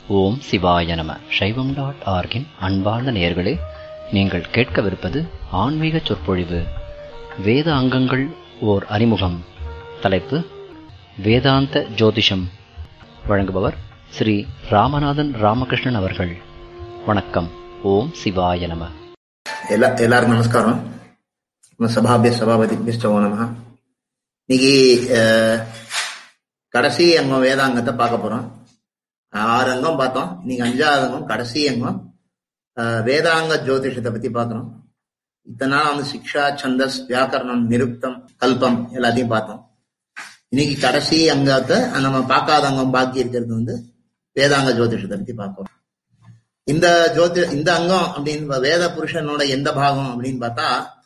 ஓம் சிவாய நம சைவம் டாட் ஆர்கின் அன்பார்ந்த நேயர்களே நீங்கள் கேட்கவிருப்பது ஆன்மீக சொற்பொழிவு வேத அங்கங்கள் ஓர் அறிமுகம் தலைப்பு வேதாந்த ஜோதிஷம் வழங்குபவர் ஸ்ரீ ராமநாதன் ராமகிருஷ்ணன் அவர்கள் வணக்கம் ஓம் சிவாய நம எல்லா எல்லாருக்கும் நமஸ்காரம் நம்ம சபாபிய சபாபதிபியோ நம இன்னைக்கு அஹ், கடைசி அங்கம் வேதாங்கத்தை பார்க்க போறோம் ஆறு அங்கம் பார்த்தோம் இன்னைக்கு அஞ்சாவது அங்கம் கடைசி அங்கம் அஹ், வேதாங்க ஜோதிஷத்தை பத்தி பார்க்கறோம் இத்தனை நாள் வந்து சிக்ஷா சந்தஸ் வியாக்கரணம் நிருப்தம் கல்பம் எல்லாத்தையும் பார்த்தோம் இன்னைக்கு கடைசி அங்கத்தை நம்ம பார்க்காத அங்கம் பாக்கி இருக்கிறது வந்து வேதாங்க ஜோதிஷத்தை பத்தி பார்க்கறோம் இந்த ஜோதி இந்த அங்கம் அப்படின்னு பா- வேத புருஷனோட எந்த பாகம் அப்படின்னு பார்த்தா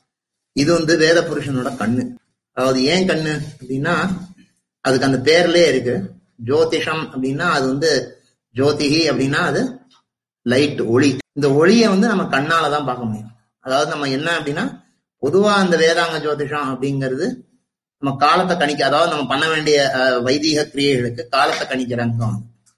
இது வந்து வேத புருஷனோட கண்ணு அதாவது ஏன் கண்ணு அப்படின்னா அதுக்கு அந்த பேர்லயே இருக்கு ஜோதிஷம் அப்படின்னா அது வந்து ஜோதிகி அப்படின்னா அது லைட் ஒளி இந்த ஒளியை வந்து நம்ம கண்ணால தான் பார்க்க முடியும் அதாவது நம்ம என்ன அப்படின்னா பொதுவா அந்த வேதாங்க ஜோதிஷம் அப்படிங்கிறது நம்ம காலத்தை கணிக்க அதாவது நம்ம பண்ண வேண்டிய அஹ், வைதீக கிரியைகளுக்கு காலத்தை கணிக்கிற அங்கம்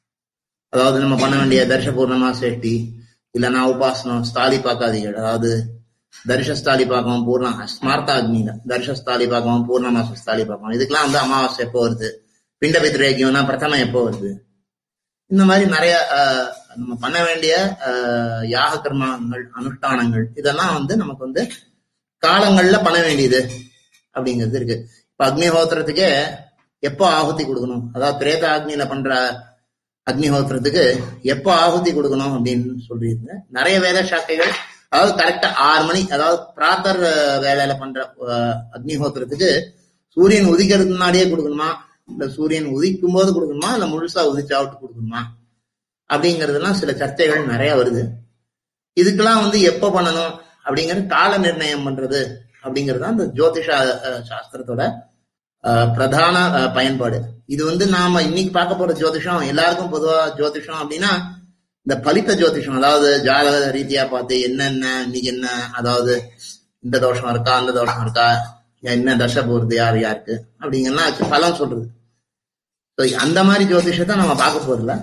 அதாவது நம்ம பண்ண வேண்டிய தர்ஷ பூர்ணமா சேஷ்டி இல்லைன்னா உபாசனம் ஸ்தாலி பாக்காதிகள் அதாவது தர்ஷ ஸ்தாலி பாக்கம் பூர்ண ஸ்மார்த்தா அக்னியில தர்ஷ ஸ்தாலி பாக்கம் பூர்ணமாச ஸ்தாலி பாக்கம் இதுக்கெல்லாம் வந்து அமாவாசை எப்போ வருது பிண்ட பித்ரேக்கியம்னா பிரதமம் எப்போ வருது இந்த மாதிரி நிறைய ஆஹ், நம்ம பண்ண வேண்டிய ஆஹ், யாக கர்மங்கள் அனுஷ்டானங்கள் இதெல்லாம் வந்து நமக்கு வந்து காலங்கள்ல பண்ண வேண்டியது அப்படிங்கிறது இருக்கு இப்ப அக்னிஹோத்திரத்துக்கே எப்போ ஆகுதி கொடுக்கணும் அதாவது திரேத அக்னியில பண்ற அக்னிஹோத்திரத்துக்கு எப்போ ஆகுதி கொடுக்கணும் அப்படின்னு சொல்லியிருந்தேன் நிறைய வேத சாக்கைகள் அதாவது கரெக்டா ஆறு மணி அதாவது பிராத்தர் அஹ், வேலையில பண்ற அஹ், அக்னிஹோத்திரத்துக்கு சூரியன் உதிக்கிறதுக்கு முன்னாடியே கொடுக்கணுமா இல்ல சூரியன் உதிக்கும் போது கொடுக்கணுமா இல்ல முழுசா உதிச்சாவிட்டு கொடுக்கணுமா அப்படிங்கறதெல்லாம் சில சர்ச்சைகள் நிறைய வருது இதுக்கெல்லாம் வந்து எப்ப பண்ணணும் அப்படிங்கிறது கால நிர்ணயம் பண்றது அப்படிங்கிறது தான் இந்த ஜோதிஷ அஹ், சாஸ்திரத்தோட அஹ், பிரதான அஹ், பயன்பாடு இது வந்து நாம இன்னைக்கு பார்க்க போற ஜோதிஷம் எல்லாருக்கும் பொதுவா ஜோதிஷம் அப்படின்னா இந்த பலித்த ஜோதிஷம் அதாவது ஜாதக ரீதியா பார்த்து என்னென்ன இன்னைக்கு என்ன அதாவது இந்த தோஷம் இருக்கா அந்த தோஷம் இருக்கா என்ன தசை போறது யார் யாருக்கு அப்படிங்கலாம் வச்சு பலன் சொல்றது So, அந்த மாதிரி ஜோதிஷத்தை நம்ம பார்க்க போறதில்ல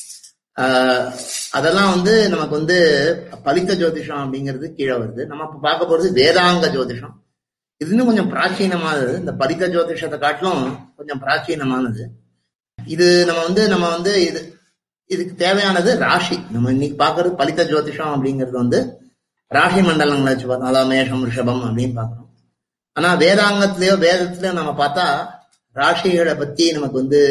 ஆஹ் அதெல்லாம் வந்து நமக்கு வந்து பலித்த ஜோதிஷம் அப்படிங்கிறது கீழே வருது நம்ம இப்ப பார்க்க போறது வேதாங்க ஜோதிஷம் இது இன்னும் கொஞ்சம் பிராச்சீனமானது இந்த பலித்த ஜோதிஷத்தை காட்டிலும் கொஞ்சம் பிராச்சீனமானது இது நம்ம வந்து நம்ம வந்து இது இதுக்கு தேவையானது ராசி நம்ம இன்னைக்கு பார்க்கறது பலித்த ஜோதிஷம் அப்படிங்கிறது வந்து ராசி மண்டலங்களை வச்சு பார்த்தோம் அதாவது மேஷம் ரிஷபம் அப்படின்னு பார்க்கறோம் ஆனா வேதாங்கத்திலயோ வேதத்திலயோ நம்ம பார்த்தா ராசிகளை பத்தி நமக்கு வந்து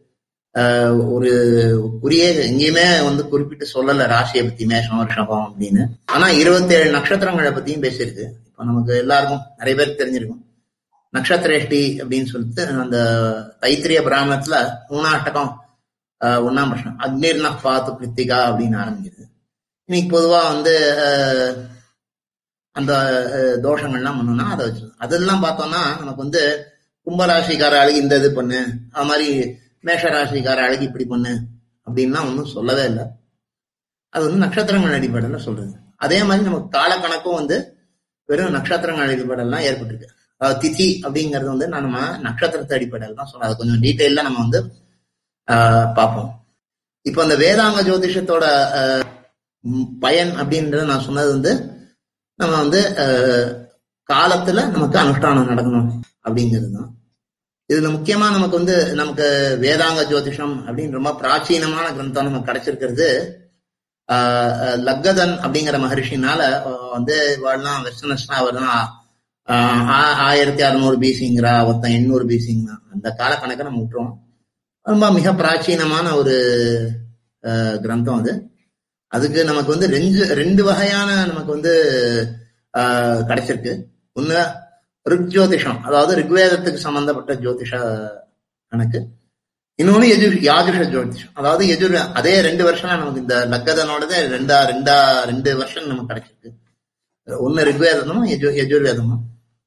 ஆஹ், ஒரு குறியே எங்கேயுமே வந்து குறிப்பிட்டு சொல்லல ராசியை பத்தி மேஷம் ரிஷபம் அப்படின்னு ஆனா இருபத்தேழு நட்சத்திரங்களை பத்தியும் பேசியிருக்கு இப்ப நமக்கு எல்லாருக்கும் நிறைய பேருக்கு தெரிஞ்சிருக்கும் நட்சத்திரேஷ்டி அப்படின்னு சொல்லிட்டு அந்த தைத்திரிய பிராமணத்துல மூணாட்டகம் ஆஹ், ஒண்ணாம் பிரச்சனை அக்னிர்ன பாத்து கிருத்திகா அப்படின்னு ஆரம்பிக்குது இன்னைக்கு பொதுவா வந்து ஆஹ், அந்த அஹ், தோஷங்கள்லாம் பண்ணோம்னா அதை வச்சு அதெல்லாம் பார்த்தோம்னா நமக்கு வந்து கும்பராசிக்கார அழகு இந்த இது பண்ணு அது மாதிரி மேஷ ராசிக்கார அழகு இப்படி பண்ணு அப்படின்லாம் ஒன்றும் சொல்லவே இல்லை அது வந்து நட்சத்திரங்கள் அடிப்படையில் சொல்றது அதே மாதிரி நமக்கு காலக்கணக்கும் வந்து வெறும் நட்சத்திரங்கள் அடிப்படையில் ஏற்பட்டிருக்கு அதாவது திதி அப்படிங்கிறது வந்து நான் நம்ம நட்சத்திரத்தை அடிப்படையில் தான் சொல்றோம் அது கொஞ்சம் டீட்டெயிலாக நம்ம வந்து ஆஹ், பார்ப்போம் இப்போ அந்த வேதாங்க ஜோதிஷத்தோட ஆஹ், ம், பயன் அப்படின்றத நான் சொன்னது வந்து நம்ம வந்து அஹ், காலத்துல நமக்கு அனுஷ்டானம் நடக்கணும் அப்படிங்கிறது தான் இதுல முக்கியமா நமக்கு வந்து நமக்கு வேதாங்க ஜோதிஷம் அப்படின்னு ரொம்ப பிராச்சீனமான கிரந்தம் நமக்கு கிடைச்சிருக்கிறது ஆஹ், அஹ், லக்கதன் அப்படிங்கிற மகரிஷினால அஹ், வந்து இவாள்லாம் வெஸ்டர்னஸ்னா அவர்லாம் ஆஹ், ஆ- ஆயிரத்தி அறுநூறு பிசிங்கிறா ஒருத்தன் எண்ணூறு பிசிங்கிறா அந்த கால கணக்கை நம்ம விட்டுருவோம் ரொம்ப மிக பிராச்சீனமான ஒரு அஹ், கிரந்தம் அது அதுக்கு நமக்கு வந்து ரெண்டு ரெண்டு வகையான நமக்கு வந்து ஆஹ், கிடைச்சிருக்கு ஒண்ணு ரிக் ஜோதிஷம் அதாவது ரிக்வேதத்துக்கு சம்பந்தப்பட்ட ஜோதிஷ கணக்கு இன்னொன்னு எஜு யாஜுஷ ஜோதிஷம் அதாவது எஜுர் அதே ரெண்டு வருஷம் நமக்கு இந்த லக்கதனோடதே ரெண்டா ரெண்டா ரெண்டு வருஷம் நமக்கு கிடைச்சிருக்கு ஒண்ணு ரிக்வேதமும் எஜு எஜுர்வேதமும்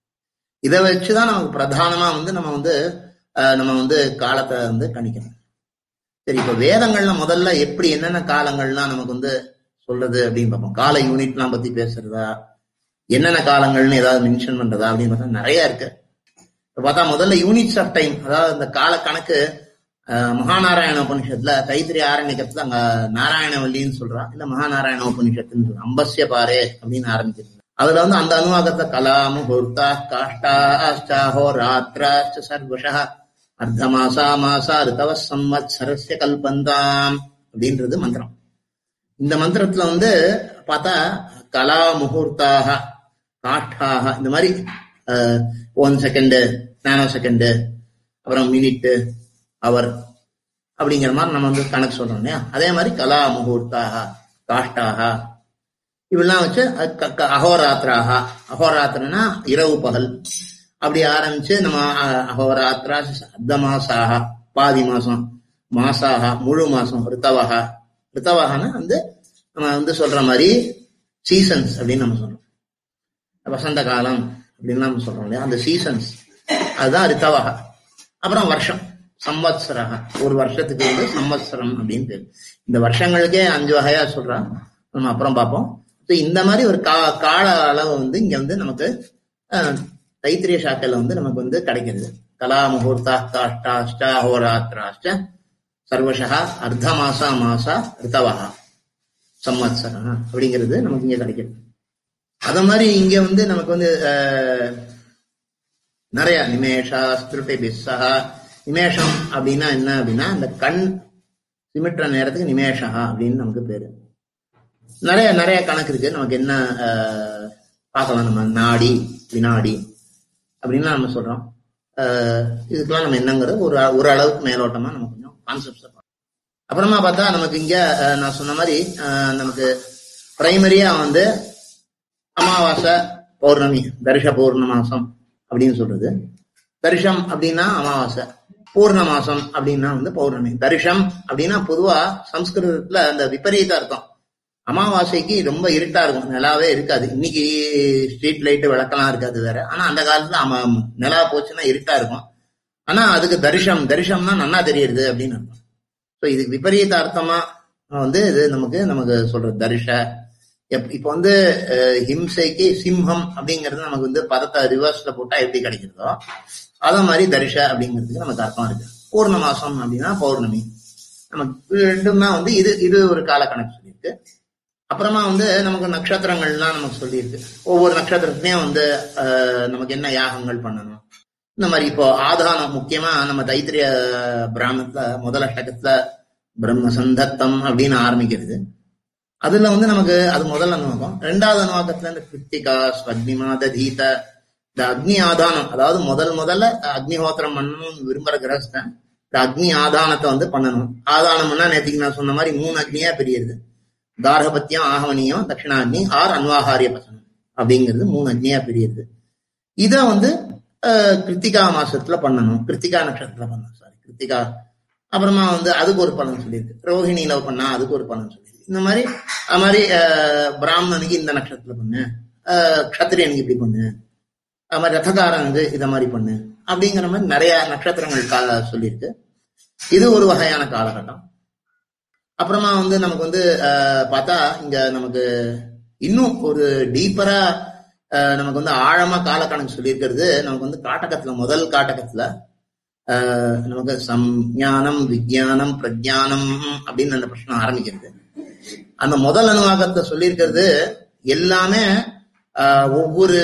இதை வச்சுதான் நமக்கு பிரதானமா வந்து நம்ம வந்து ஆஹ், நம்ம வந்து காலத்தை வந்து கணிக்கணும் சரி இப்ப வேதங்கள்ல முதல்ல எப்படி என்னென்ன காலங்கள்லாம் நமக்கு வந்து சொல்றது அப்படின்னு பார்ப்போம் கால யூனிட்லாம் பத்தி பேசுறதா என்னென்ன காலங்கள்னு ஏதாவது மென்ஷன் பண்றதா அப்படின்னு பார்த்தா நிறைய இருக்கு இப்ப பார்த்தா முதல்ல யூனிட்ஸ் ஆஃப் டைம் அதாவது இந்த கால கணக்கு அஹ், மகாநாராயண உபனிஷத்துல தைத்திரி ஆரண்யக்கத்துல அங்க நாராயணவல்லின்னு சொல்றா இல்ல மகாநாராயண உபனிஷத்துன்னு சொல்றா அம்பஸ்ய பாரே அப்படின்னு ஆரம்பிக்கிறது அதுல வந்து அந்த அனுவாகத்தை கலா முகூர்த்தா காஷ்டாஷ்டாஹோ ராத்திராச்ச சர்வஷா அர்த்தமாசா மாசா ரிதவ சம்வத்சரஸ்ய கல்பந்தாம் அப்படின்றது மந்திரம் இந்த மந்திரத்துல வந்து பார்த்தா கலா முகூர்த்தாக காஷ்டாக இந்த மாதிரி ஒன் செகண்டு நானோ செகண்டு அப்புறம் மினிட்டு அவர் அப்படிங்கிற மாதிரி நம்ம வந்து கணக்கு சொல்றோம் இல்லையா அதே மாதிரி கலா முகூர்த்தாக காஷ்டாக இப்படிலாம் வச்சு அஹ் க- க- அகோராத்திராக அகோராத்திரனா இரவு பகல் அப்படி ஆரம்பிச்சு நம்ம அஹ், அகோராத்திரா அர்த்த மாசாக பாதி மாசம் மாசாக முழு மாசம் ரித்தவக ரித்தவகனா வந்து நம்ம வந்து சொல்ற மாதிரி சீசன்ஸ் அப்படின்னு நம்ம சொல்றோம் வசந்த காலம் அப்படின்னு நம்ம சொல்றோம் இல்லையா அந்த சீசன்ஸ் அதுதான் ரித்தவக அப்புறம் வருஷம் சம்வத்சரக ஒரு வருஷத்துக்கு வந்து சம்வத்சரம் அப்படின்னு பேரு இந்த வருஷங்களுக்கே அஞ்சு வகையா சொல்றா நம்ம அப்புறம் பார்ப்போம் So, இந்த மாதிரி ஒரு கா கால அளவு வந்து இங்க வந்து நமக்கு அஹ், தைத்திரிய சாக்கையில வந்து நமக்கு வந்து கிடைக்கிறது கலா முகூர்த்தா காஷ்டா அஷ்டா ஹோராத்திராஷ்ட சர்வசா அர்த்த மாசா மாசா ரித்தவா சம்வத்சரம் அப்படிங்கிறது நமக்கு இங்க கிடைக்கிறது அத மாதிரி இங்க வந்து நமக்கு வந்து அஹ், நிறைய நிமேஷா ஸ்திருட்டி பிஸ்ஸா நிமேஷம் அப்படின்னா என்ன அப்படின்னா இந்த கண் சிமிட்டுற நேரத்துக்கு நிமேஷா அப்படின்னு நமக்கு பேரு நிறைய நிறைய கணக்கு இருக்கு நமக்கு என்ன அஹ், பார்க்கலாம் நம்ம நாடி வினாடி அப்படின்லாம் நம்ம சொல்றோம் அஹ், இதுக்கெல்லாம் நம்ம என்னங்கிறது ஒரு ஒரு அளவுக்கு மேலோட்டமா நம்ம கொஞ்சம் கான்செப்ட்ஸ் அப்புறமா பார்த்தா நமக்கு இங்க அஹ், நான் சொன்ன மாதிரி அஹ், நமக்கு பிரைமரியா வந்து அமாவாசை பௌர்ணமி தரிச பௌர்ணமாசம் அப்படின்னு சொல்றது தரிசம் அப்படின்னா அமாவாசை பூர்ண மாசம் அப்படின்னா வந்து பௌர்ணமி தரிசம் அப்படின்னா பொதுவா சம்ஸ்கிருதத்துல அந்த விபரீத அர்த்தம் அமாவாசைக்கு ரொம்ப இருட்டா இருக்கும் நிலாவே இருக்காது இன்னைக்கு ஸ்ட்ரீட் லைட் விளக்கெல்லாம் இருக்காது வேற ஆனா அந்த காலத்துல அம நிலா போச்சுன்னா இருட்டா இருக்கும் ஆனா அதுக்கு தரிசம் தரிசம்னா நன்னா தெரியுது அப்படின்னு அர்த்தம் ஸோ இதுக்கு விபரீத அர்த்தமா வந்து இது நமக்கு நமக்கு சொல்றது தரிச எப்- இப்ப வந்து அஹ், ஹிம்சைக்கு சிம்ஹம் அப்படிங்கிறது நமக்கு வந்து பதத்தை ரிவர்ஸ்ல போட்டா எப்படி கிடைக்கிறதோ அத மாதிரி தரிச அப்படிங்கிறதுக்கு நமக்கு அர்த்தம் இருக்கு பூர்ண மாசம் அப்படின்னா பௌர்ணமி நமக்கு இது ரெண்டும் தான் வந்து இது இது ஒரு கால கணக்கு சொல்லியிருக்கு அப்புறமா வந்து நமக்கு நட்சத்திரங்கள்லாம் நமக்கு சொல்லியிருக்கு ஒவ்வொரு நட்சத்திரத்துலயும் வந்து அஹ், நமக்கு என்ன யாகங்கள் பண்ணணும் இந்த மாதிரி இப்போ ஆதானம் முக்கியமா நம்ம தைத்திரிய பிராமணத்துல முதல் அஷ்டகத்துல பிரம்ம சந்தத்தம் அப்படின்னு ஆரம்பிக்கிறது அதுல வந்து நமக்கு அது முதல் அனுபவம் ரெண்டாவது அனுபவத்துல இந்த கிருத்திகா ஸ்வக்னிமா ததீத இந்த அக்னி ஆதானம் அதாவது முதல் முதல்ல அக்னிஹோத்திரம் பண்ணணும்னு விரும்புற கிரகஸ்தன் இந்த அக்னி ஆதானத்தை வந்து பண்ணணும் ஆதானம்னா நேற்றுக்கு நான் சொன்ன மாதிரி மூணு அக்னியா பிரியுது கார்கபத்தியம் ஆகவனியம் தட்சிணாக்னி ஆர் அன்வாகாரிய பசனம் அப்படிங்கிறது மூணு அக்னியா பிரியுது இத வந்து அஹ், கிருத்திகா மாசத்துல பண்ணணும் கிருத்திகா நட்சத்திரத்துல பண்ணணும் சாரி கிருத்திகா அப்புறமா வந்து அதுக்கு ஒரு பலன் சொல்லியிருக்கு ரோஹிணியில பண்ணா அதுக்கு ஒரு பலன் சொல்லியிருக்கு இந்த மாதிரி அது மாதிரி அஹ், பிராமணனுக்கு இந்த நட்சத்திரத்துல பண்ணு அஹ், க்ஷத்திரியனுக்கு இப்படி பண்ணு அது மாதிரி ரத்தகாரனுக்கு இத மாதிரி பண்ணு அப்படிங்கிற மாதிரி நிறைய நட்சத்திரங்கள் கால சொல்லியிருக்கு இது ஒரு வகையான காலகட்டம் அப்புறமா வந்து நமக்கு வந்து அஹ், பார்த்தா இங்க நமக்கு இன்னும் ஒரு டீப்பரா நமக்கு வந்து ஆழமா காலக்கணக்கு சொல்லியிருக்கிறது நமக்கு வந்து காட்டகத்துல முதல் காட்டகத்துல அஹ், நமக்கு சம்ஞானம் விஜயானம் பிரஜானம் அப்படின்னு அந்த பிரச்சனை ஆரம்பிக்கிறது அந்த முதல் அனுவாகத்தை சொல்லியிருக்கிறது எல்லாமே ஆஹ், ஒவ்வொரு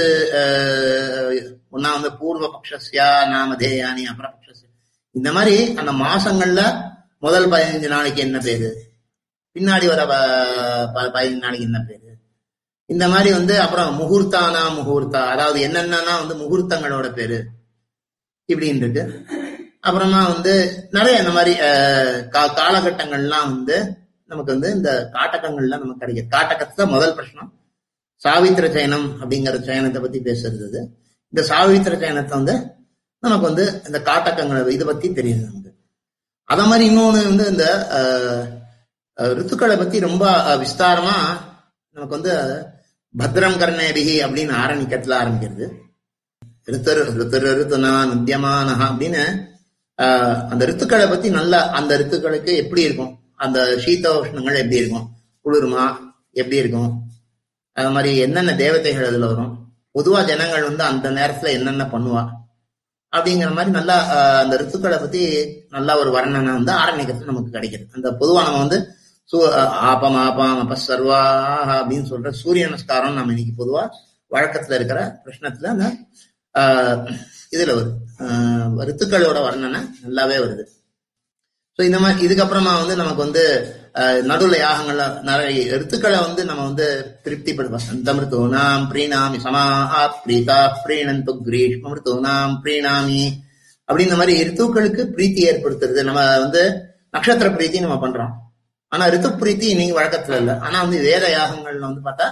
ஆஹ், ஒண்ணா வந்து பூர்வ பக்ஷஸ்யா நாமதேயானி அப்புறம் பக்ஷஸ்யா இந்த மாதிரி அந்த மாசங்கள்ல முதல் பதினஞ்சு நாளைக்கு என்ன பேரு பின்னாடி வர ப- ப- பதினஞ்சு நாளைக்கு என்ன பேரு இந்த மாதிரி வந்து அப்புறம் முகூர்த்தானா முகூர்த்தா அதாவது என்னென்னன்னா வந்து முகூர்த்தங்களோட பேரு இப்படின்னு இருக்கு அப்புறமா வந்து நிறைய இந்த மாதிரி அஹ், கா- காலகட்டங்கள்லாம் வந்து நமக்கு வந்து இந்த காட்டகங்கள்லாம் நமக்கு கிடைக்குது காட்டகத்துல முதல் பிரச்சனை சாவித்திர சயனம் அப்படிங்கிற சயனத்தை பத்தி பேசுறது இது. இந்த சாவித்திர சயனத்தை வந்து நமக்கு வந்து இந்த காட்டகங்களை இதை பத்தி தெரியுது நமக்கு அத மாதிரி இன்னொன்னு வந்து இந்த அஹ், அஹ், ரித்துக்களை பத்தி ரொம்ப அஹ், விஸ்தாரமா நமக்கு வந்து பத்ரம் கர்ணேபிகி அப்படின்னு ஆரம்பிக்கிறதுல ஆரம்பிக்கிறது ரித்தர் ரித்தர் ரித்துனா நத்தியமானஹா அப்படின்னு ஆஹ், அந்த ரித்துக்களை பத்தி நல்லா அந்த ரித்துக்களுக்கு எப்படி இருக்கும் அந்த சீத உஷ்ணங்கள் எப்படி இருக்கும் குளிருமா எப்படி இருக்கும் அது மாதிரி என்னென்ன தேவதைகள் அதுல வரும் பொதுவா ஜனங்கள் வந்து அந்த நேரத்துல என்னென்ன பண்ணுவா அப்படிங்கிற மாதிரி நல்லா ஆஹ், அந்த ரித்துக்களை பத்தி நல்லா ஒரு வர்ணனை வந்து ஆரண்யத்துல நமக்கு கிடைக்குது அந்த பொதுவா நம்ம வந்து சூ ஆஹ், ஆபம் ஆபாம் அப்ப சர்வா அப்படின்னு சொல்ற சூரிய நமஸ்காரம் நம்ம இன்னைக்கு பொதுவா வழக்கத்துல இருக்கிற பிரச்சனத்துல அந்த ஆஹ், இதுல வருது ஆஹ், ரித்துக்களோட வர்ணனை நல்லாவே வருது ஸோ இந்த மாதிரி இதுக்கப்புறமா வந்து நமக்கு வந்து அஹ், நடுவுல யாகங்கள்ல நிறைய ரித்துக்களை வந்து நம்ம வந்து திருப்திப்படுத்துவோம் சந்தமிருத்தோனாம் பிரீணாமி சமா பிரீதா பிரீணந்து கிரீஷ்மிருத்தோனாம் பிரீணாமி அப்படி இந்த மாதிரி ரித்துக்களுக்கு பிரீத்தி ஏற்படுத்துறது நம்ம வந்து நட்சத்திர பிரீத்தி நம்ம பண்றோம் ஆனா ரித்து பிரீத்தி இன்னைக்கு வழக்கத்துல இல்லை ஆனா வந்து வேத யாகங்கள்ல வந்து பார்த்தா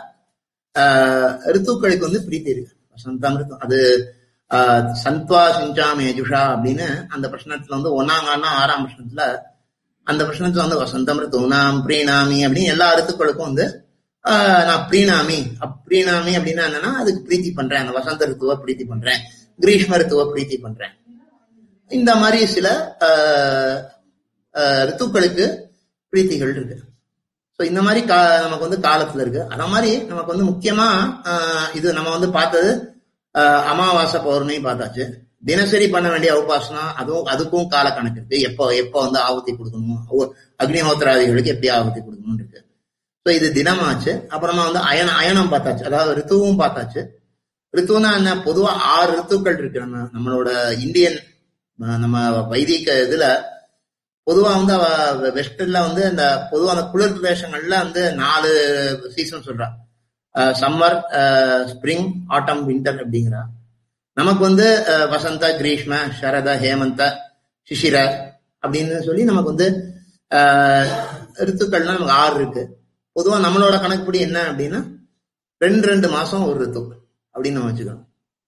ஆஹ், ரித்துக்களுக்கு வந்து பிரீத்தி இருக்கு சந்தாமிருத்தம் அது ஆஹ், சந்த்வா சிஞ்சாமி யஜுஷா அப்படின்னு அந்த பிரச்சனத்துல வந்து ஒன்னாங்கானா ஆறாம் பிரச்சனத்துல அந்த பிரச்சனத்துல வந்து வசந்தமிருத்து உனாம் பிரீணாமி அப்படின்னு எல்லா ரித்துக்களுக்கும் வந்து ஆஹ், நான் பிரீணாமி அப் பிரீணாமி அப்படின்னா என்னன்னா அதுக்கு பிரீத்தி பண்றேன் அந்த வசந்த ரித்துவ பிரீத்தி பண்றேன் கிரீஷ்ம ரித்துவ பிரீத்தி பண்றேன் இந்த மாதிரி சில ஆஹ், ஆஹ், ரித்துக்களுக்கு பிரீத்திகள் இருக்கு ஸோ இந்த மாதிரி கா நமக்கு வந்து காலத்துல இருக்கு அத மாதிரி நமக்கு வந்து முக்கியமா ஆஹ், இது நம்ம வந்து பார்த்தது ஆஹ், அமாவாசை பௌர்ணமி பார்த்தாச்சு தினசரி பண்ண வேண்டிய உபாசனா அதுவும் அதுக்கும் கால கணக்கு இருக்கு எப்போ எப்போ வந்து ஆபத்தி கொடுக்கணும் ஒ- அக்னிஹோத்திராதிகளுக்கு எப்படி ஆபத்தி கொடுக்கணும் இருக்கு ஸோ இது தினமாச்சு அப்புறமா வந்து அயன அயனம் பார்த்தாச்சு அதாவது ரித்துவும் பார்த்தாச்சு ரித்துனா என்ன பொதுவா ஆறு ரித்துக்கள் இருக்கு நம்ம நம்மளோட இந்தியன் அஹ், நம்ம வைதிக இதுல பொதுவா வந்து அவ வெஸ்டர்ன்ல வந்து இந்த பொதுவா அந்த குளிர் பிரதேசங்கள்ல வந்து நாலு சீசன் சொல்றா சம்மர் ஸ்ப்ரிங் ஆட்டம் வின்டர் அப்படிங்கிறா நமக்கு வந்து அஹ், வசந்த கிரீஷ்ம சரத ஹேமந்த சிசிர அப்படின்னு சொல்லி நமக்கு வந்து அஹ், ரித்துக்கள்னா நமக்கு ஆறு இருக்கு பொதுவா நம்மளோட கணக்குப்படி என்ன அப்படின்னா ரெண்டு ரெண்டு மாசம் ஒரு ரித்து அப்படின்னு நம்ம வச்சுக்கணும்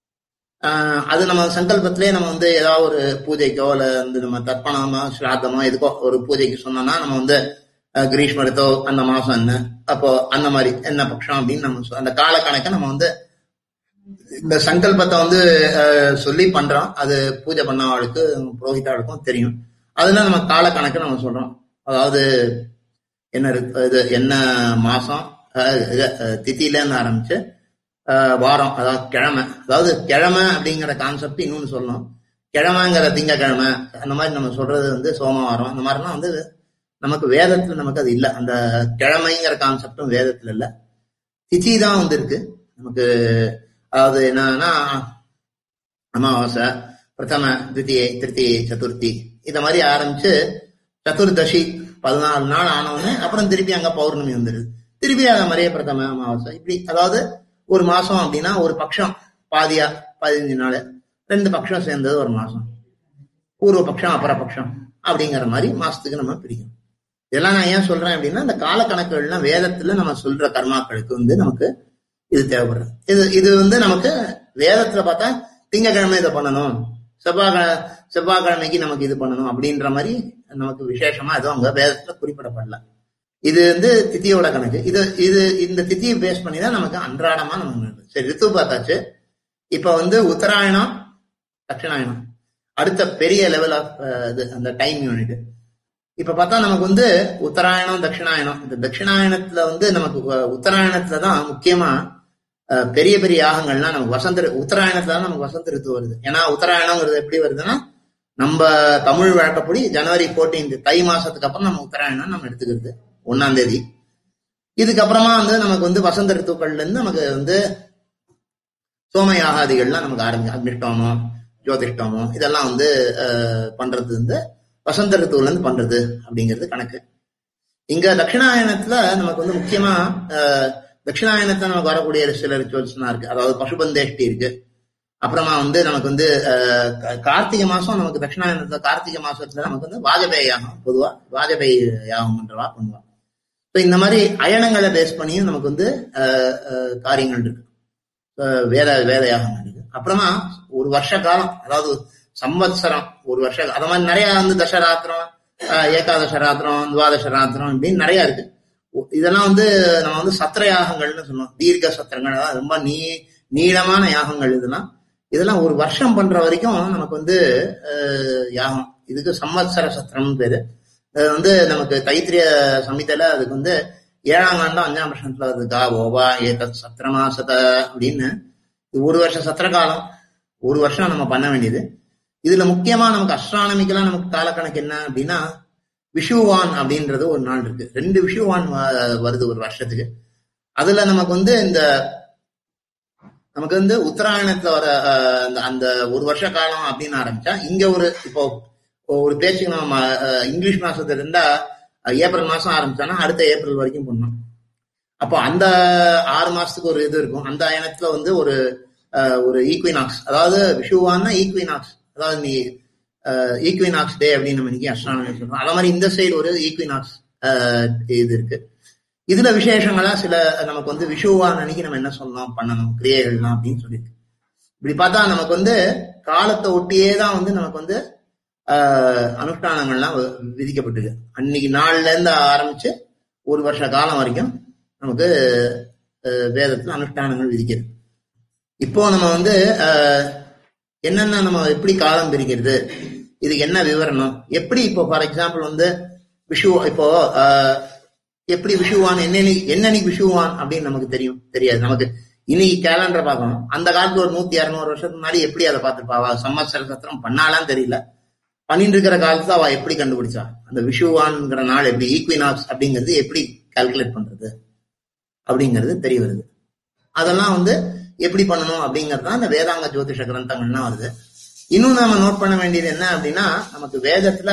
ஆஹ் அது நம்ம சங்கல்பத்திலே நம்ம வந்து ஏதாவது ஒரு பூஜைக்கோ இல்ல வந்து நம்ம தர்ப்பணமோ ஸ்ராத்தமோ எதுக்கோ ஒரு பூஜைக்கு சொன்னோம்னா நம்ம வந்து அஹ், கிரீஷ்ம ரித்தோ அந்த மாசம் என்ன அப்போ அந்த மாதிரி என்ன பட்சம் அப்படின்னு நம்ம சொ- அந்த கால கணக்கை நம்ம வந்து இந்த சங்கல்பத்தை வந்து அஹ், சொல்லி பண்றோம் அது பூஜை பண்ணவாளுக்கு புரோகிதாளுக்கும் தெரியும் அதுல நம்ம கால கணக்கு நம்ம சொல்றோம் அதாவது என்ன இருக்கு- இது என்ன மாசம் அஹ், இது, அஹ், திதியில இருந்து ஆரம்பிச்சு அஹ், வாரம் அதாவது கிழமை அதாவது கிழமை அப்படிங்கிற கான்செப்ட் இன்னொன்னு சொல்லணும் கிழமைங்கிற திங்கக்கிழமை அந்த மாதிரி நம்ம சொல்றது வந்து சோமவாரம் அந்த மாதிரிலாம் வந்து நமக்கு வேதத்துல நமக்கு அது இல்லை அந்த கிழமைங்கிற கான்செப்டும் வேதத்துல இல்லை திதி தான் வந்து இருக்கு நமக்கு அதாவது என்னன்னா அமாவாசை பிரதம தித்தியை திருத்தியை சதுர்த்தி இந்த மாதிரி ஆரம்பிச்சு சதுர்தசி பதினாலு நாள் ஆனவுடனே அப்புறம் திருப்பி அங்க பௌர்ணமி வந்துடுது திருப்பி அத மாதிரியே பிரதம அமாவாசை இப்படி அதாவது ஒரு மாசம் அப்படின்னா ஒரு பட்சம் பாதியா பதினஞ்சு நாள் ரெண்டு பட்சம் சேர்ந்தது ஒரு மாசம் பூர்வ பட்சம் அப்புற பட்சம் அப்படிங்கிற மாதிரி மாசத்துக்கு நம்ம பிரிக்கணும் இதெல்லாம் நான் ஏன் சொல்றேன் அப்படின்னா இந்த கால கணக்குகள்லாம் வேதத்துல நம்ம சொல்ற கர்மாக்களுக்கு வந்து நமக்கு இது தேவைப்படுறது இது இது வந்து நமக்கு வேதத்துல பார்த்தா திங்கக்கிழமை இதை பண்ணணும் செவ்வாய்க்கிழமை செவ்வாய்க்கிழமைக்கு நமக்கு இது பண்ணணும் அப்படின்ற மாதிரி நமக்கு விசேஷமா எதுவும் அங்க வேதத்துல குறிப்பிடப்படல இது வந்து திதியோட கணக்கு இது இது இந்த திதியை பேஸ் பண்ணி தான் நமக்கு அன்றாடமா நமக்கு நடக்குது சரி ரித்து பார்த்தாச்சு இப்ப வந்து உத்தராயணம் தட்சிணாயணம் அடுத்த பெரிய லெவல் ஆஃப் இது அந்த டைம் யூனிட் இப்ப பார்த்தா நமக்கு வந்து உத்தராயணம் தட்சிணாயணம் இந்த தட்சிணாயணத்துல வந்து நமக்கு அஹ், உத்தராயணத்துல தான் முக்கியமா அஹ், பெரிய பெரிய யாகங்கள்லாம் நமக்கு வசந்த ரி- உத்தராயணத்துல தான் நமக்கு வசந்த ரித்து வருது ஏன்னா உத்தராயணங்கிறது எப்படி வருதுன்னா நம்ம தமிழ் வழக்கப்படி ஜனவரி 14 தை மாசத்துக்கு அப்புறம் நம்ம உத்தராயணம் நம்ம எடுத்துக்கிறது ஒன்னாம் தேதி இதுக்கப்புறமா வந்து நமக்கு வந்து வசந்த ரித்துக்கள்ல இருந்து நமக்கு வந்து சோம யாகாதிகள்லாம் நமக்கு ஆரம்பிக்கும் அக்னிஷ்டோமம் ஜோதிஷ்டோமம் இதெல்லாம் வந்து அஹ், பண்றது வந்து வசந்த ரித்துவுல இருந்து பண்றது அப்படிங்கிறது கணக்கு இங்க தட்சிணாயனத்துல நமக்கு வந்து முக்கியமா அஹ், தட்சிணாயனத்துல நமக்கு வரக்கூடிய சில ரிச்சுவல்ஸ்லாம் இருக்கு அதாவது பசுபந்தேஷ்டி இருக்கு அப்புறமா வந்து நமக்கு வந்து அஹ், கா- கார்த்திகை மாசம் நமக்கு தட்சிணாயனத்துல கார்த்திகை மாசத்துல நமக்கு வந்து வாஜபேயி யாகம் பொதுவா வாஜபேயி யாகம் பண்றவா பண்ணுவா ஸோ இந்த மாதிரி அயனங்களை பேஸ் பண்ணியும் நமக்கு வந்து அஹ், அஹ், காரியங்கள் இருக்கு அஹ், வேத வேத யாகம் இருக்கு அப்புறமா ஒரு வருஷ காலம் அதாவது சம்வத்சரம் ஒரு வருஷ அது மாதிரி நிறைய வந்து தசராத்திரம் அஹ், ஏகாதச ராத்திரம் துவாதச ராத்திரம் இப்படின்னு நிறைய இருக்கு ஒ- இதெல்லாம் வந்து நம்ம வந்து சத்திர யாகங்கள்னு சொல்லுவோம் தீர்க்க சத்திரங்கள் அதாவது ரொம்ப நீ நீளமான யாகங்கள் இதெல்லாம் இதெல்லாம் ஒரு வருஷம் பண்ற வரைக்கும் நமக்கு வந்து அஹ், யாகம் இதுக்கு சம்வத்சர சத்திரம்னு பேரு அது வந்து நமக்கு தைத்திரிய சமிதியில அதுக்கு வந்து ஏழாம் காண்டம் அஞ்சாம் வருஷத்துல அது கா ஓவா ஏதத் சத்திரமாசத அப்படின்னு இது ஒரு வருஷம் சத்திர காலம் ஒரு வருஷம் நம்ம பண்ண வேண்டியது இதுல முக்கியமா நமக்கு அஸ்ட்ரானமிக்கலா நமக்கு காலக்கணக்கு என்ன அப்படின்னா விஷுவான் அப்படின்றது ஒரு நாள் இருக்கு ரெண்டு விஷுவான் வ- வருது ஒரு வருஷத்துக்கு அதுல நமக்கு வந்து இந்த நமக்கு வந்து உத்தராயணத்துல வர அஹ், அந்த- அந்த ஒரு வருஷ காலம் அப்படின்னு ஆரம்பிச்சா இங்க ஒரு இப்போ ஒரு பேச்சுக்கு நம்ம அஹ், இங்கிலீஷ் மாசத்துல இருந்தா அஹ், ஏப்ரல் மாசம் ஆரம்பிச்சானா அடுத்த ஏப்ரல் வரைக்கும் பண்ணணும் அப்போ அந்த ஆறு மாசத்துக்கு ஒரு இது இருக்கும் அந்த அயனத்துல வந்து ஒரு அஹ், ஒரு ஈக்வினாக்ஸ் அதாவது விஷுவான்னா ஈக்வினாக்ஸ் அதாவது நீ ஈக்வினாக்ஸ் டே அப்படின்னு நம்ம இன்னைக்கு அஸ்ட்ரானமி சொல்றோம் அதே மாதிரி இந்த சைடு ஒரு ஈக்வினாக்ஸ் இது இருக்கு இதுல விசேஷங்களா சில நமக்கு வந்து விஷுவான் அன்னைக்கு நம்ம என்ன சொல்லணும் பண்ணணும் கிரியைகள்லாம் அப்படின்னு சொல்லியிருக்கு இப்படி பார்த்தா நமக்கு வந்து காலத்தை ஒட்டியே தான் வந்து நமக்கு வந்து ஆஹ், அனுஷ்டானங்கள்லாம் வி- விதிக்கப்பட்டிருக்கு அன்னைக்கு நாள்ல இருந்து ஆரம்பிச்சு ஒரு வருஷ காலம் வரைக்கும் நமக்கு ஆஹ், வேதத்துல அனுஷ்டானங்கள் விதிக்கிறது இப்போ நம்ம வந்து ஆஹ், என்னென்ன நம்ம எப்படி காலம் பிரிக்கிறது இதுக்கு என்ன விவரணம் எப்படி இப்போ ஃபார் எக்ஸாம்பிள் வந்து விஷு இப்போ ஆஹ், எப்படி விஷுவான் என்னென்னைக்கு என்னன்னைக்கு விஷுவான் அப்படின்னு நமக்கு தெரியும் தெரியாது நமக்கு இன்னைக்கு கேலண்டர் பார்க்கணும் அந்த காலத்துல ஒரு நூத்தி இரநூறு வருஷத்துக்கு முன்னாடி எப்படி அதை பார்த்துப்பா அவ சம்மத்சர சத்திரம் பண்ணாலாம் தெரியல பண்ணிட்டு இருக்கிற காலத்துல அவ எப்படி கண்டுபிடிச்சா அந்த விஷுவான்ங்கிற நாள் எப்படி ஈக்வினாக்ஸ் அப்படிங்கிறது எப்படி கால்குலேட் பண்றது அப்படிங்கிறது தெரிய வருது அதெல்லாம் வந்து எப்படி பண்ணணும் அப்படிங்கிறது தான் இந்த வேதாங்க ஜோதிஷ கிரந்தங்கள்லாம் வருது இன்னும் நாம நோட் பண்ண வேண்டியது என்ன அப்படின்னா நமக்கு வேதத்துல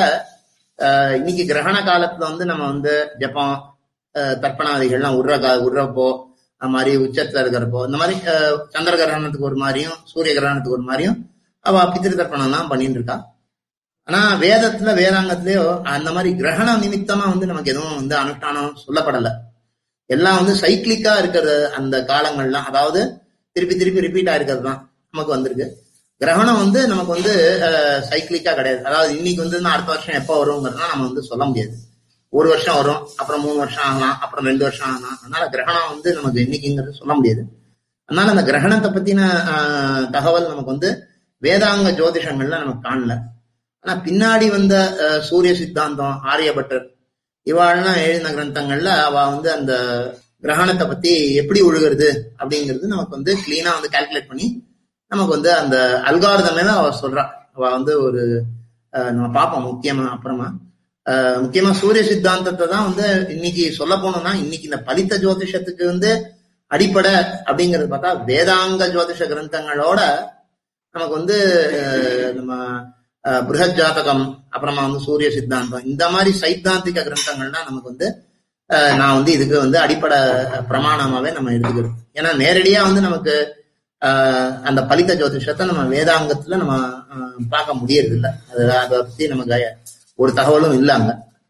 ஆஹ், இன்னைக்கு கிரகண காலத்துல வந்து நம்ம வந்து ஜப்பம் ஆஹ், தர்ப்பணாதிகள்லாம் உர்ற கா உர்றப்போ அது மாதிரி உச்சத்துல இருக்கிறப்போ இந்த மாதிரி ஆஹ், சந்திர கிரகணத்துக்கு ஒரு மாதிரியும் சூரிய கிரகணத்துக்கு ஒரு மாதிரியும் அவ பித்திரு தர்ப்பணம்லாம் பண்ணிட்டு இருக்கா ஆனா வேதத்துல வேதாங்கத்திலயோ அந்த மாதிரி கிரகண நிமித்தமா வந்து நமக்கு எதுவும் வந்து அனுஷ்டானம் சொல்லப்படல எல்லாம் வந்து சைக்கிளிக்கா இருக்கிற அந்த காலங்கள்லாம் அதாவது திருப்பி திருப்பி ரிப்பீட் ஆயிருக்கிறது தான் நமக்கு வந்திருக்கு கிரகணம் வந்து நமக்கு வந்து சைக்கிளிக்கா கிடையாது அதாவது இன்னைக்கு வந்து இன்னும் அடுத்த வருஷம் எப்போ வருங்கிறதுனா நம்ம வந்து சொல்ல முடியாது ஒரு வருஷம் வரும் அப்புறம் மூணு வருஷம் ஆகலாம் அப்புறம் ரெண்டு வருஷம் ஆகலாம் அதனால கிரகணம் வந்து நமக்கு என்னைக்குங்கிறது சொல்ல முடியாது அதனால அந்த கிரகணத்தை பத்தின ஆஹ், தகவல் நமக்கு வந்து வேதாங்க ஜோதிஷங்கள்ல நமக்கு காணல ஆனா பின்னாடி வந்த அஹ், சூரிய சித்தாந்தம் ஆரியபட்டர் இவாள்லாம் எழுதின கிரந்தங்கள்ல அவ வந்து அந்த கிரகணத்தை பத்தி எப்படி ஒழுகிறது அப்படிங்கிறது நமக்கு வந்து கிளீனா வந்து கால்குலேட் பண்ணி நமக்கு வந்து அந்த அல்காரதமே தான் அவ சொல்றா அவ வந்து ஒரு அஹ், நம்ம பார்ப்போம் முக்கியமா அப்புறமா அஹ், முக்கியமா சூரிய சித்தாந்தத்தை தான் வந்து இன்னைக்கு சொல்ல போனோம்னா இன்னைக்கு இந்த பலித்த ஜோதிஷத்துக்கு வந்து அடிப்படை அப்படிங்கிறது பார்த்தா வேதாங்க ஜோதிஷ கிரந்தங்களோட நமக்கு வந்து அஹ், நம்ம அஹ், பிருஹத் ஜாதகம் அப்புறமா வந்து சூரிய சித்தாந்தம் இந்த மாதிரி சைத்தாந்திக கிரந்தங்கள் தான் நமக்கு வந்து அஹ், நான் வந்து இதுக்கு வந்து அடிப்படை பிரமாணமாவே நம்ம எடுத்துக்கிறது ஏன்னா நேரடியா வந்து நமக்கு ஆஹ், அந்த பலித்த ஜோதிஷத்தை நம்ம வேதாங்கத்துல நம்ம ஆஹ், பார்க்க முடியறது இல்ல அது அதை பத்தி நமக்கு ஒரு தகவலும் இல்லாங்க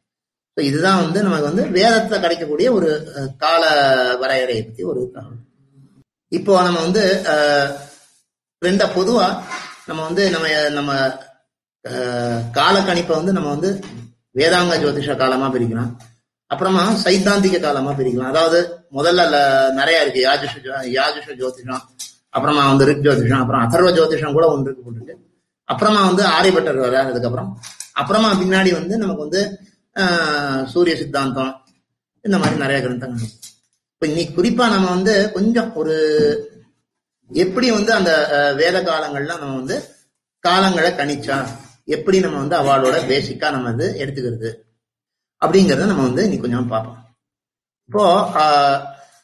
So இதுதான் வந்து நமக்கு வந்து வேதத்துல கிடைக்கக்கூடிய ஒரு அஹ், கால வரையறையை பத்தி ஒரு தகவல் இப்போ நம்ம வந்து ஆஹ், ரெண்டா பொதுவா நம்ம வந்து நம்ம நம்ம ஆஹ், கால கணிப்பை வந்து நம்ம வந்து வேதாங்க ஜோதிஷ காலமா பிரிக்கலாம் அப்புறமா சைத்தாந்திக காலமா பிரிக்கலாம் அதாவது முதல்ல ல- நிறைய இருக்கு யாஜுஷ ஜோ- யாஜுஷ ஜோதிஷம் அப்புறமா வந்து ரிக் ஜோதிஷம் அப்புறம் அதர்வ ஜோதிஷம் கூட ஒன்று இருக்கு போட்டுருக்கு அப்புறமா வந்து ஆரியபட்டர் வர அதுக்கப்புறம் அப்புறமா பின்னாடி வந்து நமக்கு வந்து ஆஹ், சூரிய சித்தாந்தம் இந்த மாதிரி நிறைய கிரந்தங்கள் இருக்கு. இப்ப இன்னைக்கு குறிப்பா நம்ம வந்து கொஞ்சம் ஒரு எப்படி வந்து அந்த அஹ், வேத காலங்கள்ல நம்ம வந்து காலங்களை கணிச்சா எப்படி நம்ம வந்து அவளோட பேசிக்கா நம்ம வந்து எடுத்துக்கிறது அப்படிங்கறத நம்ம வந்து இன்னைக்கு கொஞ்சம் பார்ப்போம் இப்போ ஆஹ்,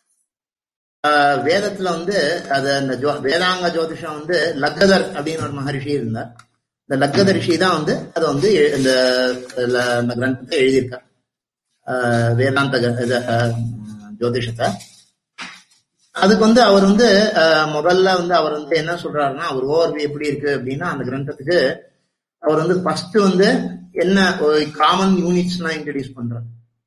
ஆஹ், வேதத்துல வந்து அது அந்த ஜோ வேதாங்க ஜோதிஷம் வந்து லக்கதர் அப்படின்னு ஒரு மகரிஷி இருந்தார் இந்த லக்கத ரிஷி தான் வந்து அதை வந்து எ- இந்த இதுல அந்த கிரந்தத்தை எழுதியிருக்கார் ஆஹ், வேதாந்த க- இது, ஆஹ், ஜோதிஷத்தை அதுக்கு வந்து அவர் வந்து அஹ், முதல்ல வந்து அவர் வந்து என்ன சொல்றாருன்னா அவர் ஓவர்வியூ எப்படி இருக்கு அப்படின்னா அந்த கிரந்தத்துக்கு அவர் வந்து ஃபர்ஸ்ட் வந்து என்ன காமன் யூனிட்ஸ்லாம் இன்ட்ரடியூஸ் பண்றாரு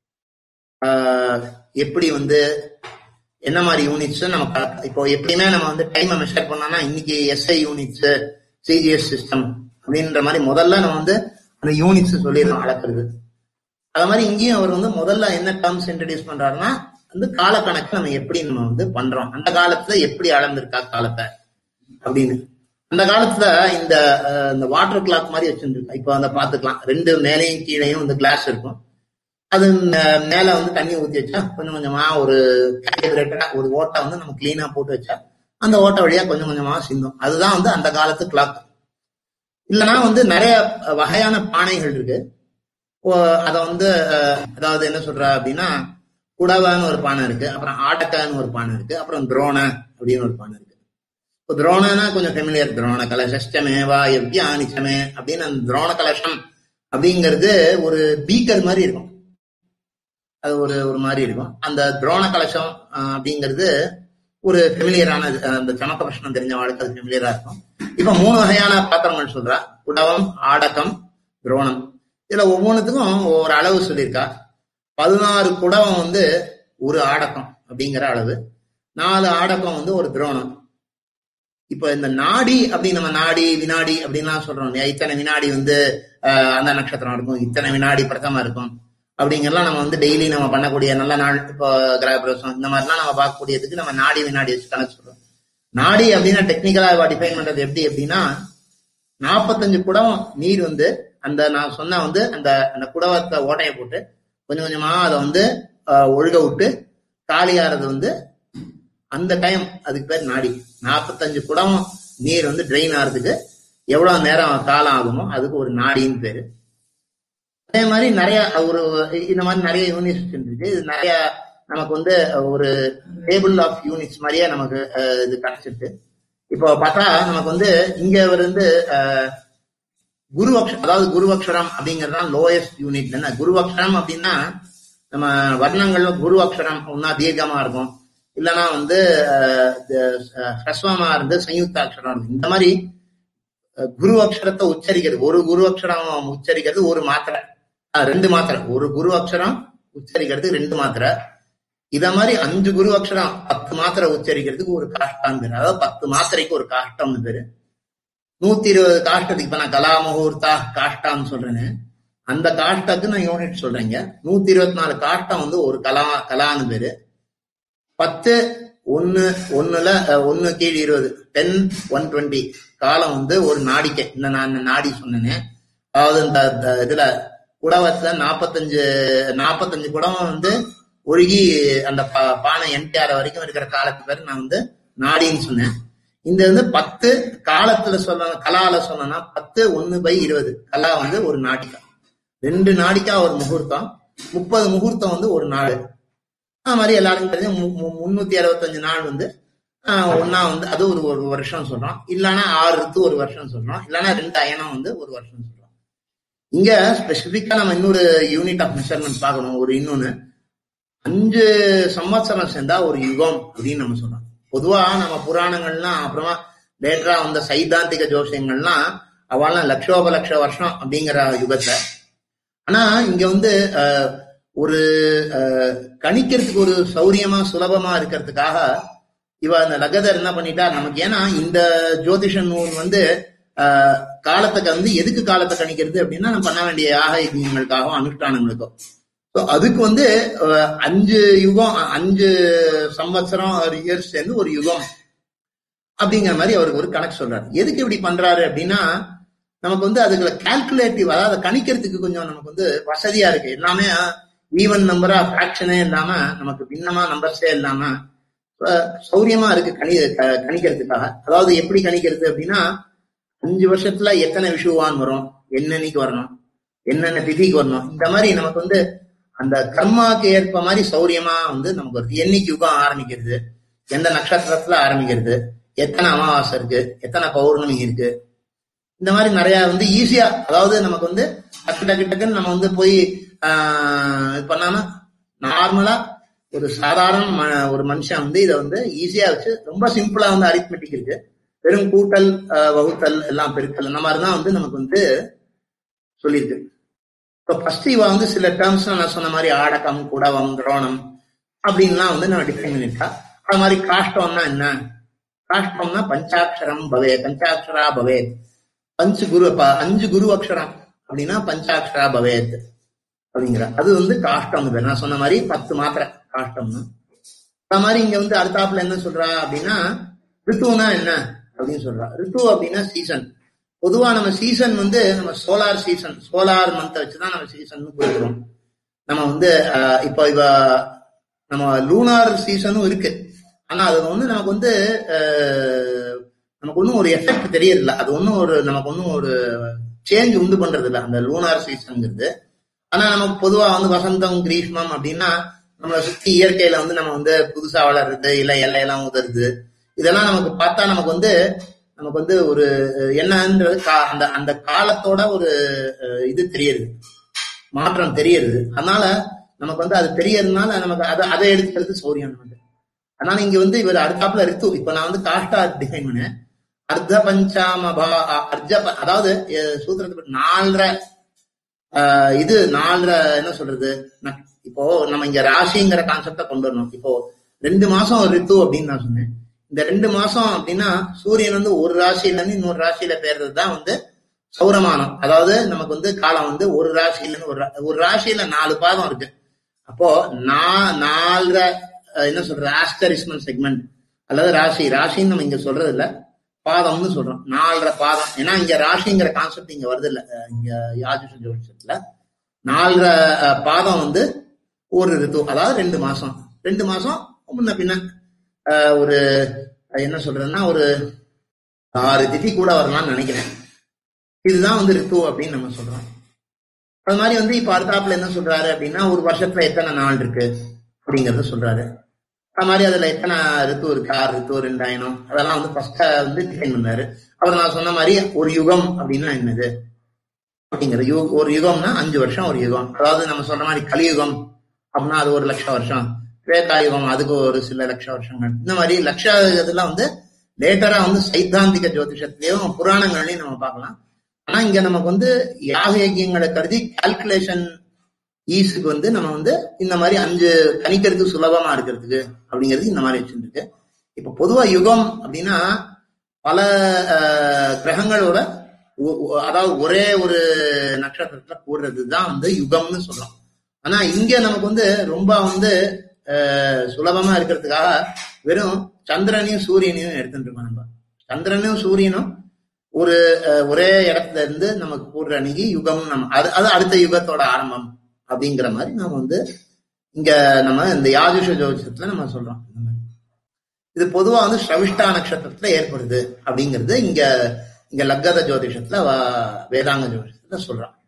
ஆஹ், எப்படி வந்து என்ன மாதிரி யூனிட்ஸ் நம்ம க- இப்போ எப்படியுமே நம்ம வந்து டைமை மெஷர் பண்ணோம்னா இன்னைக்கு எஸ்ஐ யூனிட்ஸ் சிஜிஎஸ் சிஸ்டம் அப்படின்ற மாதிரி முதல்ல நம்ம வந்து அந்த யூனிட்ஸ் சொல்லிடுறோம் அளக்குறது அது மாதிரி இங்கேயும் அவர் வந்து முதல்ல என்ன டேர்ம்ஸ் இன்ட்ரடியூஸ் பண்றாருன்னா வந்து காலக்கணக்கு நம்ம எப்படி நம்ம வந்து பண்றோம் அந்த காலத்துல எப்படி அளந்திருக்கா காலத்தை அப்படின்னு அந்த காலத்துல இந்த அஹ், இந்த வாட்டர் கிளாக் மாதிரி வச்சிருந்துருக்கா இப்போ அந்த பாத்துக்கலாம் ரெண்டு மேலையும் கீழையும் இந்த கிளாஸ் இருக்கும் அது மே- மேல வந்து தண்ணி ஊத்தி வச்சா கொஞ்சம் கொஞ்சமா ஒரு calculated-ஆ ஒரு ஓட்டை வந்து நம்ம கிளீனா போட்டு வச்சா அந்த ஓட்டை வழியா கொஞ்சம் கொஞ்சமா சிந்தும் அதுதான் வந்து அந்த காலத்து கிளாக் இல்லைன்னா வந்து நிறைய வகையான பானைகள் இருக்கு அதை வந்து அஹ், அதாவது என்ன சொல்ற அப்படின்னா குடவன்னு ஒரு பானை இருக்கு அப்புறம் ஆட்டக்கான்னு ஒரு பானை இருக்கு அப்புறம் துரோண அப்படின்னு ஒரு பானை இருக்கு இப்போ துரோணனா கொஞ்சம் ஃபெமிலியர் துரோண கலசமே எவ்யானிச்சமே அப்படின்னு அந்த துரோண கலசம் அப்படிங்கிறது ஒரு பீக்கர் மாதிரி இருக்கும் அது ஒரு ஒரு மாதிரி இருக்கும் அந்த துரோண கலசம் அஹ், அப்படிங்கிறது ஒரு ஃபெமிலியரான அந்த சமக்க பிரஷ்னம் தெரிஞ்ச வாழ்க்கை அது ஃபெமிலியரா இருக்கும் இப்ப மூணு வகையான பாத்திரங்கள் சொல்றா குடவம் ஆடகம் துரோணம் இதுல ஒவ்வொன்றுத்துக்கும் ஒரு அளவு சொல்லியிருக்கா பதினாறு குடவம் வந்து ஒரு ஆடக்கம் அப்படிங்கிற அளவு நாலு ஆடக்கம் வந்து ஒரு துரோணம் இப்ப இந்த நாடி அப்படின்னு நம்ம நாடி வினாடி அப்படின்லாம் சொல்றோம் இல்லையா இத்தனை வினாடி வந்து ஆஹ், அந்த நட்சத்திரம் இருக்கும் இத்தனை வினாடி பிரதமா இருக்கும் அப்படிங்கறலாம் நம்ம வந்து டெய்லி நம்ம பண்ணக்கூடிய நல்ல நாள் இப்போ கிரக பிரவேசம் இந்த மாதிரிலாம் நம்ம பார்க்கக்கூடியதுக்கு நம்ம நாடி வினாடி வச்சு கணக்கு சொல்றோம் நாடி அப்படின்னா டெக்னிக்கலா டிஃபைன் பண்றது எப்படி அப்படின்னா நாற்பத்தஞ்சு குடம் நீர் வந்து அந்த நான் சொன்ன வந்து அந்த அந்த குடவத்தை ஓட்டையை போட்டு கொஞ்சம் கொஞ்சமா அதை வந்து ஆஹ், ஒழுக விட்டு காலியாறது வந்து அந்த டைம் அதுக்கு பேர் நாடி நாற்பத்தஞ்சு குடம் நீர் வந்து ட்ரெயின் ஆகிறதுக்கு எவ்வளவு நேரம் காலம் ஆகுமோ அதுக்கு ஒரு நாடின்னு பேரு அதே மாதிரி நிறைய ஒரு இந்த மாதிரி நிறைய யூனிட்ஸ் இருக்கு இது நிறைய நமக்கு வந்து ஒரு டேபிள் ஆஃப் யூனிட்ஸ் மாதிரியே நமக்கு அஹ், இது கிடைச்சிருக்கு இப்போ பார்த்தா நமக்கு வந்து இங்க வந்து அஹ், குருவக்ஷரம் அதாவது குருவக்ஷரம் அப்படிங்கிறது தான் லோயஸ்ட் யூனிட் என்ன குருவக்ஷரம் அப்படின்னா நம்ம வர்ணங்கள்ல குருவக்ஷரம் ஒன்னா தீர்க்கமா இருக்கும் இல்லைன்னா வந்து அஹ், த- அஹ், ஹ்ரஸ்வமா இருந்து சயுக்தாட்சரம் இருக்கும் இந்த மாதிரி அஹ், குரு அக்ஷரத்தை உச்சரிக்கிறது ஒரு குரு அக்ஷரம் உச்சரிக்கிறது ஒரு மாத்திரை அஹ், ரெண்டு மாத்திரை ஒரு குரு அக்ஷரம் உச்சரிக்கிறதுக்கு ரெண்டு மாத்திரை இத மாதிரி அஞ்சு குரு அக்ஷரம் பத்து மாத்திரை உச்சரிக்கிறதுக்கு ஒரு காஷ்டான்னு பேரு அதாவது பத்து மாத்திரைக்கு ஒரு காஷ்டம்னு பேரு நூத்தி இருபது காஷ்டத்துக்கு இப்ப நான் கலா முகூர்த்தா காஷ்டான்னு சொல்றேன்னு அந்த காஷ்டத்துக்கு நான் யூனிட் சொல்றேங்க நூத்தி இருபத்தி நாலு காஷ்டம் வந்து ஒரு கலா கலான்னு பேரு பத்து ஒன்னு ஒண்ணுல அஹ், ஒண்ணு கீழ் இருபது டென் ஒன் டுவெண்ட்டி காலம் வந்து ஒரு நாடிக்கை இந்த நான் இந்த நாடி சொன்னேனே அதாவது இந்த இந்த இதுல குடவத்துல நாப்பத்தஞ்சு நாப்பத்தஞ்சு குடம் வந்து ஒழுகி அந்த பா- பானை என்டிஆர் வரைக்கும் இருக்கிற காலத்து பேர் நான் வந்து நாடின்னு சொன்னேன் இந்த வந்து பத்து காலத்துல சொல்லணும் கலால சொல்லணும்னா பத்து ஒண்ணு பை இருபது கலா வந்து ஒரு நாடிக்கா ரெண்டு நாடிக்கா ஒரு முகூர்த்தம் முப்பது முகூர்த்தம் வந்து ஒரு நாள் அது மாதிரி எல்லாருக்கும் தெரிஞ்ச மு- மு- முன்னூத்தி அறுபத்தஞ்சு நாள் வந்து ஆஹ், ஒண்ணா வந்து அது ஒரு ஒரு வருஷம் சொல்றோம் இல்லைன்னா ஆறு ரித்து ஒரு வருஷம் சொல்றோம் இல்லைன்னா ரெண்டு அயனம் வந்து ஒரு வருஷம் சொல்றோம் இங்க ஸ்பெசிபிக்கா நம்ம இன்னொரு யூனிட் ஆஃப் மெஷர்மெண்ட் பார்க்கணும் ஒரு இன்னொன்னு அஞ்சு சம்வத்சரம் சேர்ந்தா ஒரு யுகம் அப்படின்னு நம்ம சொல்றோம் பொதுவா நம்ம புராணங்கள்லாம் அப்புறமா லேட்டரா வந்த சைத்தாந்திக ஜோசியங்கள்லாம் அவெல்லாம் லட்சோப லட்ச வருஷம் அப்படிங்கிற யுகத்தை ஆனா இங்க வந்து அஹ், ஒரு அஹ், கணிக்கிறதுக்கு ஒரு சௌரியமா சுலபமா இருக்கிறதுக்காக இவ அந்த லகதர் என்ன பண்ணிட்டா நமக்கு ஏன்னா இந்த ஜோதிஷ நூல் வந்து ஆஹ், காலத்தை வந்து எதுக்கு காலத்தை கணிக்கிறது அப்படின்னா நம்ம பண்ண வேண்டிய யாக யஜ்ஞங்களுக்காகவும் அனுஷ்டானங்களுக்கும் So, அதுக்கு வந்து அஹ், அஞ்சு யுகம் அ- அஞ்சு சம்வத்சரம் ஒரு இயர்ஸ் சேர்ந்து ஒரு யுகம் அப்படிங்கிற மாதிரி அவருக்கு ஒரு கணக்கு சொல்றாரு எதுக்கு இப்படி பண்றாரு அப்படின்னா நமக்கு வந்து அதுல கால்குலேட்டிவ் அதாவது கணிக்கிறதுக்கு கொஞ்சம் நமக்கு வந்து வசதியா இருக்கு எல்லாமே ஈவன் நம்பரா ஃபிராக்ஷனே இல்லாம நமக்கு பின்னமா நம்பர்ஸே இல்லாம அஹ், சௌரியமா இருக்கு கணி க- கணிக்கிறதுக்காக அதாவது எப்படி கணிக்கிறது அப்படின்னா அஞ்சு வருஷத்துல எத்தனை விஷுவான் வரும் என்னன்னைக்கு வரணும் என்னென்ன திதிக்கு வரணும் இந்த மாதிரி நமக்கு வந்து அந்த கர்மாக்கு ஏற்ப மாதிரி சௌரியமா வந்து நமக்கு வருது என்னைக்கு யுகம் ஆரம்பிக்கிறது எந்த நட்சத்திரத்துல ஆரம்பிக்கிறது எத்தனை அமாவாசை இருக்கு எத்தனை பௌர்ணமி இருக்கு இந்த மாதிரி நிறைய வந்து ஈஸியா அதாவது நமக்கு வந்து டக்கு டக்கு டக்குன்னு நம்ம வந்து போய் ஆஹ் இது பண்ணாம நார்மலா ஒரு சாதாரண ம- ஒரு மனுஷன் வந்து இதை வந்து ஈஸியா வச்சு ரொம்ப சிம்பிளா வந்து அரித்மெட்டிக் இருக்கு வெறும் கூட்டல் ஆஹ் வகுத்தல் எல்லாம் பெருக்கல் இந்த மாதிரி தான் வந்து நமக்கு வந்து சொல்லியிருக்கு இப்போ ஃபர்ஸ்ட் இவ வந்து சில டேர்ம்ஸ் நான் சொன்ன மாதிரி ஆடகம் குடவம் துரோணம் அப்படின்லாம் வந்து நான் டிஃபைன் பண்ணிட்டா அது மாதிரி காஷ்டம்னா என்ன காஷ்டம்னா பஞ்சாட்சரம் பவே பஞ்சாட்சரா பவேத் பஞ்சு குரு ப- அஞ்சு குரு அக்ஷரம் அப்படின்னா பஞ்சாட்சரா பவேத் அப்படிங்கிற அது வந்து காஷ்டம் இது நான் சொன்ன மாதிரி பத்து மாத்திரை காஷ்டம்னு அது மாதிரி இங்க வந்து அடுத்தாப்புல என்ன சொல்றா அப்படின்னா ரித்துனா என்ன அப்படின்னு சொல்றா ரித்து அப்படின்னா சீசன் பொதுவா நம்ம சீசன் வந்து நம்ம சோலார் சீசன் சோலார் மந்த் வச்சுதான் நம்ம சீசன் கொடுக்குறோம் நம்ம வந்து ஆஹ், இப்போ இவ நம்ம லூனார் சீசனும் இருக்கு ஆனா அது வந்து நமக்கு வந்து ஆஹ், நமக்கு ஒன்றும் ஒரு எஃபெக்ட் தெரியறதில்ல அது ஒன்றும் ஒரு நமக்கு ஒன்றும் ஒரு சேஞ்ச் உண்டு பண்றது இல்ல அந்த லூனார் சீசன்ங்கிறது ஆனா நமக்கு பொதுவா வந்து வசந்தம் கிரீஷ்மம் அப்படின்னா நம்மளை சுத்தி இயற்கையில வந்து நம்ம வந்து புதுசா வளருது இல்ல எல்லையெல்லாம் உதருது இதெல்லாம் நமக்கு பார்த்தா நமக்கு வந்து நமக்கு வந்து ஒரு என்னன்றது கா- அந்த அந்த காலத்தோட ஒரு அஹ், இது தெரியுது மாற்றம் தெரியுது அதனால நமக்கு வந்து அது தெரியறதுனால நமக்கு அதை அதை எடுத்துக்கிறது சௌரியம் நமக்கு அதனால இங்க வந்து இவர் அடுத்தாப்புல ரித்து இப்ப நான் வந்து காஷ்டா டிஃபைன் பண்ணேன் அர்த்த பஞ்சாம பா- அ- அர்ஜ ப- அதாவது அஹ், சூத்திரத்துக்கு நாலரை ஆஹ், இது நாலரை என்ன சொல்றது ந- இப்போ நம்ம இங்க ராசிங்கிற கான்செப்ட கொண்டு வரணும் இப்போ ரெண்டு மாசம் ஒரு ரித்து அப்படின்னு நான் சொன்னேன் இந்த ரெண்டு மாசம் அப்படின்னா சூரியன் வந்து ஒரு ராசியில இருந்து இன்னொரு ராசியில பெயர்றது தான் வந்து சௌரமானம் அதாவது நமக்கு வந்து காலம் வந்து ஒரு ராசியில இருந்து ஒரு ரா- ஒரு ராசியில நாலு பாதம் இருக்கு அப்போ நா- நாலரை அஹ், என்ன சொல்றது ஆஸ்டரிஸ்மல் செக்மெண்ட் அல்லது ராசி ராசின்னு நம்ம இங்க சொல்றது இல்ல பாதம்னு சொல்றோம் நாலரை பாதம் ஏன்னா இங்க ராசிங்கிற கான்செப்ட் இங்க வருது இல்ல அஹ், இங்க யாஜுஷ ஜோதிஷத்துல நாலரை அஹ், பாதம் வந்து ஒரு ரித்து அதாவது ரெண்டு மாசம் ரெண்டு மாசம் முன்ன பின்ன அஹ், ஒரு அஹ், என்ன சொல்றதுன்னா ஒரு ஆறு திதி கூட வரலாம்னு நினைக்கிறேன் இதுதான் வந்து ரித்து அப்படின்னு நம்ம சொல்றோம் அது மாதிரி வந்து இப்ப அடுத்தாப்புல என்ன சொல்றாரு அப்படின்னா ஒரு வருஷத்துல எத்தனை நாள் இருக்கு அப்படிங்கறத சொல்றாரு அது மாதிரி அதுல எத்தனை ரித்து இருக்கு ஆறு ரித்து ரெண்டாயிரம் அதெல்லாம் வந்து ஃபர்ஸ்டா வந்து டிஃபைன் பண்ணாரு அவர் நான் சொன்ன மாதிரி ஒரு யுகம் அப்படின்னா என்னது அப்படிங்கிற யு ஒரு யுகம்னா அஞ்சு வருஷம் ஒரு யுகம் அதாவது நம்ம சொல்ற மாதிரி கலியுகம் அப்படின்னா அது ஒரு லட்சம் வருஷம் திரேதாயுகம் அதுக்கு ஒரு சில லட்ச வருஷங்கள் இந்த மாதிரி லட்ச இதெல்லாம் வந்து லேட்டரா வந்து சைத்தாந்திக ஜோதிஷத்திலையும் புராணங்கள்லயும் நம்ம பார்க்கலாம் ஆனா இங்க நமக்கு வந்து யாக யஜ்யங்களை கருதி கால்குலேஷன் ஈஸுக்கு வந்து நம்ம வந்து இந்த மாதிரி அஞ்சு கணிக்கிறதுக்கு சுலபமா இருக்கிறதுக்கு அப்படிங்கிறது இந்த மாதிரி வச்சுருக்கு இப்ப பொதுவா யுகம் அப்படின்னா பல அஹ், கிரகங்களோட ஒ- ஒ- அதாவது ஒரே ஒரு நட்சத்திரத்துல கூடுறது தான் வந்து யுகம்னு சொல்றோம் ஆனா இங்க நமக்கு வந்து ரொம்ப வந்து அஹ், சுலபமா இருக்கிறதுக்காக வெறும் சந்திரனையும் சூரியனையும் எடுத்துட்டு இருக்கோம் நம்ம சந்திரனும் சூரியனும் ஒரு அஹ், ஒரே இடத்துல இருந்து நமக்கு கூடுற அன்னைக்கு யுகம் நம்ம அது அது அடுத்த யுகத்தோட ஆரம்பம் அப்படிங்கிற மாதிரி நாம வந்து இங்க நம்ம இந்த யாஜுஷ ஜோதிஷத்துல நம்ம சொல்றோம் இந்த மாதிரி. இது பொதுவா வந்து ஸ்ரவிஷ்டா நட்சத்திரத்துல ஏற்படுது அப்படிங்கிறது இங்க இங்க லக்கத ஜோதிஷத்துல வ- வேதாங்க ஜோதிஷத்துல சொல்றோம்